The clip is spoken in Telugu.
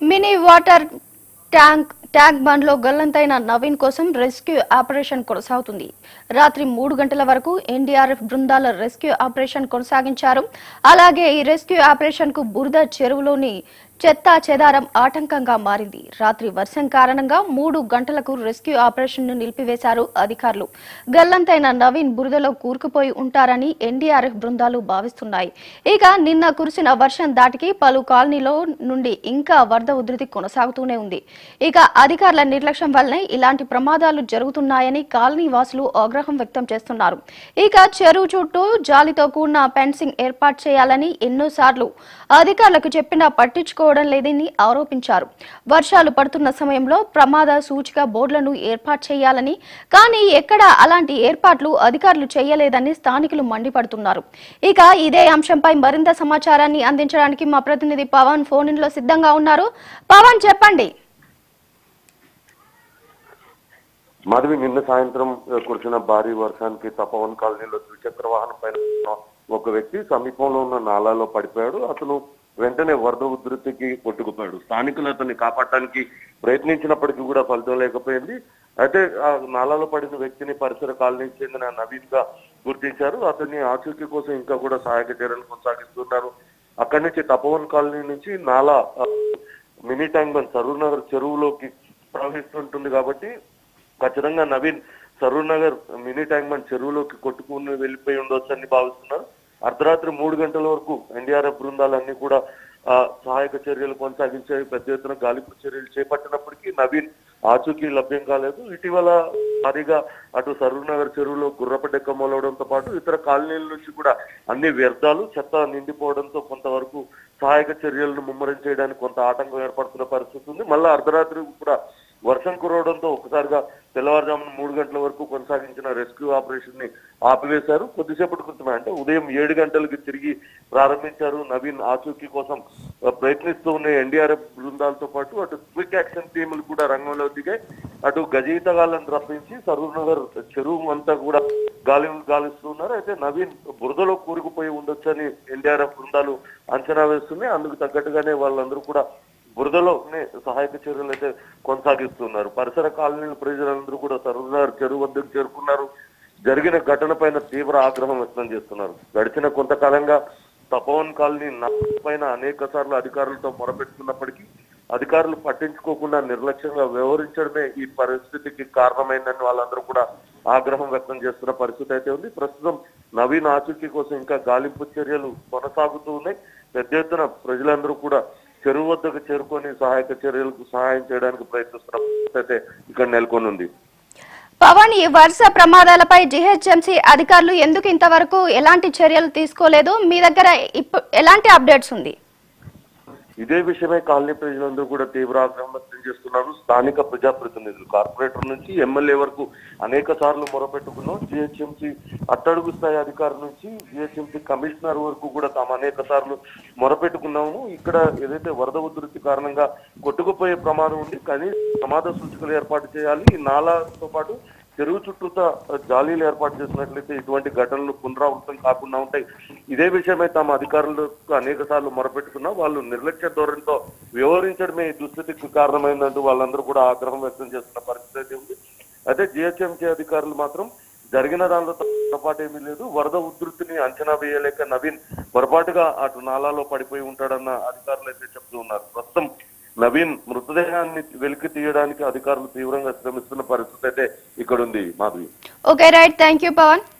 mini water tank tank bund లో గల్లంతైన నవీన్ కోసం రెస్క్యూ ఆపరేషన్ కొనసాగుతుంది రాత్రి మూడు గంటల వరకు ఎన్డీఆర్ఎఫ్ బృందాల రెస్క్యూ ఆపరేషన్ కొనసాగించారు అలాగే ఈ రెస్క్యూ ఆపరేషన్ కు బురద చెరువులోని చెత్త చెదారం ఆటంకంగా మారింది రాత్రి వర్షం కారణంగా మూడు గంటలకు రెస్క్యూ ఆపరేషన్ ను నిలిపివేశారు అధికారులు గల్లంతైన నవీన్ బురదలో కూరుకుపోయి ఉంటారని ఎన్డీఆర్ఎఫ్ బృందాలు భావిస్తున్నాయి ఇక నిన్న కురిసిన వర్షం దాటికి పలు కాలనీలో నుండి ఇంకా వరద ఉధృతి కొనసాగుతూనే ఉంది ఇక అధికారుల నిర్లక్ష్యం వల్లనే ఇలాంటి ప్రమాదాలు జరుగుతున్నాయని కాలనీ వాసులు ఆగ్రహం వ్యక్తం చేస్తున్నారు ఇక చెరువు చుట్టూ జాలితో కూడిన ఫెన్సింగ్ ఏర్పాటు చేయాలని ఎన్నోసార్లు అధికారులకు చెప్పినా పట్టించుకోవడం లేదని ఆరోపించారు వర్షాలు పడుతున్న సమయంలో ప్రమాద సూచిక బోర్డులను ఏర్పాటు చేయాలని కానీ ఎక్కడా అలాంటి ఏర్పాట్లు అధికారులు చేయలేదని స్థానికులు మండిపడుతున్నారు ఇక ఇదే అంశంపై మరింత సమాచారాన్ని అందించడానికి మా ప్రతినిధి పవన్ ఫోన్ ఇన్ లో సిద్ధంగా ఉన్నారు పవన్ చెప్పండి మాధవి నిన్న సాయంత్రం ఆ, కురిసిన భారీ వర్షానికి తపవన్ కాలనీలో ద్విచక్ర వాహనం పైన ఉన్న ఒక వ్యక్తి సమీపంలో ఉన్న నాలాలో పడిపోయాడు అతను వెంటనే వరద ఉధృతికి కొట్టుకుపోయాడు స్థానికులు అతన్ని కాపాడటానికి ప్రయత్నించినప్పటికీ కూడా ఫలితం లేకపోయింది అయితే ఆ నాలాలో పడిన వ్యక్తిని పరిసర కాలనీకి చెందిన నవీన్ గా గుర్తించారు అతన్ని ఆచూకీ కోసం ఇంకా కూడా సహాయక చర్యలు కొనసాగిస్తున్నారు అక్కడి నుంచి తపవన్ కాలనీ నుంచి నాలా ఆ, mini tank bund Saroor Nagar చెరువులోకి ప్రవహిస్తుంటుంది కాబట్టి ఖచ్చితంగా Naveen Saroor Nagar mini tank bund చెరువులోకి కొట్టుకుని వెళ్ళిపోయి ఉండొచ్చని భావిస్తున్నారు అర్ధరాత్రి మూడు గంటల వరకు ఎన్డీఆర్ఎఫ్ బృందాలన్నీ కూడా ఆ, సహాయక చర్యలు కొనసాగించే పెద్ద ఎత్తున గాలింపు చర్యలు చేపట్టినప్పటికీ నవీన్ ఆచూకీ లభ్యం కాలేదు ఇటీవల భారీగా అటు సరూర్ నగర్ చెరువులో గుర్రపడెక్క మొలవడంతో పాటు ఇతర కాలనీల నుంచి కూడా అన్ని వ్యర్థాలు చెత్త నిండిపోవడంతో కొంతవరకు సహాయక చర్యలను ముమ్మరం చేయడానికి కొంత ఆటంకం ఏర్పడుతున్న పరిస్థితి ఉంది మళ్ళా అర్ధరాత్రి కూడా వర్షం కురవడంతో ఒకసారిగా తెల్లవారుజామున మూడు గంటల వరకు కొనసాగించిన రెస్క్యూ ఆపరేషన్ ని ఆపివేశారు కొద్దిసేపటి క్రితమే అంటే ఉదయం ఏడు గంటలకి తిరిగి ప్రారంభించారు నవీన్ ఆచూకీ కోసం ఆ, ప్రయత్నిస్తూ ఉన్న ఎన్డీఆర్ఎఫ్ బృందాలతో పాటు అటు క్విక్ యాక్షన్ టీములు కూడా రంగంలో దిగాయి అటు గజయితగాళ్ళని రప్పించి సరూర్ నగర్ చెరువు అంతా కూడా గాలి గాలిస్తున్నారు అయితే నవీన్ బురదలో కూరుకుపోయి ఉండొచ్చని ఎన్డీఆర్ఎఫ్ బృందాలు అంచనా వేస్తున్నాయి అందుకు తగ్గట్టుగానే వాళ్ళందరూ కూడా బురదలోనే సహాయక చర్యలు అయితే కొనసాగిస్తున్నారు పరిసర కాలనీల ప్రజలందరూ కూడా సరూర్ చెరువు వద్దకు చేరుకున్నారు జరిగిన ఘటన పైన తీవ్ర ఆగ్రహం వ్యక్తం చేస్తున్నారు గడిచిన కొంతకాలంగా తపోవన్ కాలనీ నష్టం పైన అనేక సార్లు అధికారులతో మొరపెట్టుకున్నప్పటికీ అధికారులు పట్టించుకోకుండా నిర్లక్ష్యంగా వ్యవహరించడమే ఈ పరిస్థితికి కారణమైందని వాళ్ళందరూ కూడా ఆగ్రహం వ్యక్తం చేస్తున్న పరిస్థితి అయితే ఉంది ప్రస్తుతం నవీన్ ఆచూకీ కోసం ఇంకా గాలింపు చర్యలు కొనసాగుతూ ఉన్నాయి పెద్ద ఎత్తున ప్రజలందరూ కూడా చెరువు వద్దకు చేరుకొని సహాయక చర్యలకు సహాయం చేయడానికి ప్రయత్నిస్తున్న పరిస్థితి అయితే ఇక్కడ నెలకొని ఉంది పవన్ ఈ వరుస ప్రమాదాలపై జిహెచ్ఎంసీ అధికారులు ఎందుకు ఇంతవరకు ఎలాంటి చర్యలు తీసుకోలేదు మీ దగ్గర ఇప్పు- ఎలాంటి అప్డేట్స్ ఉంది ఇదే విషయమై కాలనీ ప్రజలందరూ కూడా తీవ్ర ఆగ్రహం వ్యక్తం చేస్తున్నారు స్థానిక ప్రజాప్రతినిధులు కార్పొరేటర్ నుంచి ఎమ్మెల్యే వరకు అనేక సార్లు మొరపెట్టుకున్నాం జిహెచ్ఎంసీ అట్టడుగు స్థాయి అధికారి నుంచి జిహెచ్ఎంసీ కమిషనర్ వరకు కూడా తాము అనేక సార్లు మొరపెట్టుకున్నాము ఇక్కడ ఏదైతే వరద ఉధృతి కారణంగా కొట్టుకుపోయే ప్రమాదం ఉంది కానీ ప్రమాద సూచికలు ఏర్పాటు చేయాలి ఈ నాలాతో పాటు చెరువు చుట్టూత జాలీలు ఏర్పాటు చేసినట్లయితే ఇటువంటి ఘటనలు పునరావృతం కాకుండా ఉంటాయి ఇదే విషయమై తాము అధికారులకు అనేక సార్లు మొరపెట్టుకున్నా వాళ్ళు నిర్లక్ష్య ధోరణితో వ్యవహరించడమే ఈ దుస్థితికి కారణమైందంటూ వాళ్ళందరూ కూడా ఆగ్రహం వ్యక్తం చేస్తున్న పరిస్థితి అయితే ఉంది అయితే జిహెచ్ఎంసీ అధికారులు మాత్రం జరిగిన దానిలో పొరపాటు ఏమీ లేదు వరద ఉధృతిని అంచనా వేయలేక నవీన్ పొరపాటుగా అటు నాలాలో పడిపోయి ఉంటాడన్న అధికారులు అయితే చెప్తూ ఉన్నారు ప్రస్తుతం నవీన్ మృతదేహాన్ని వెలికి తీయడానికి అధికారులు తీవ్రంగా శ్రమిస్తున్న పరిస్థితి అయితే ఇక్కడ ఉంది Madhavi okay right thank you Pawan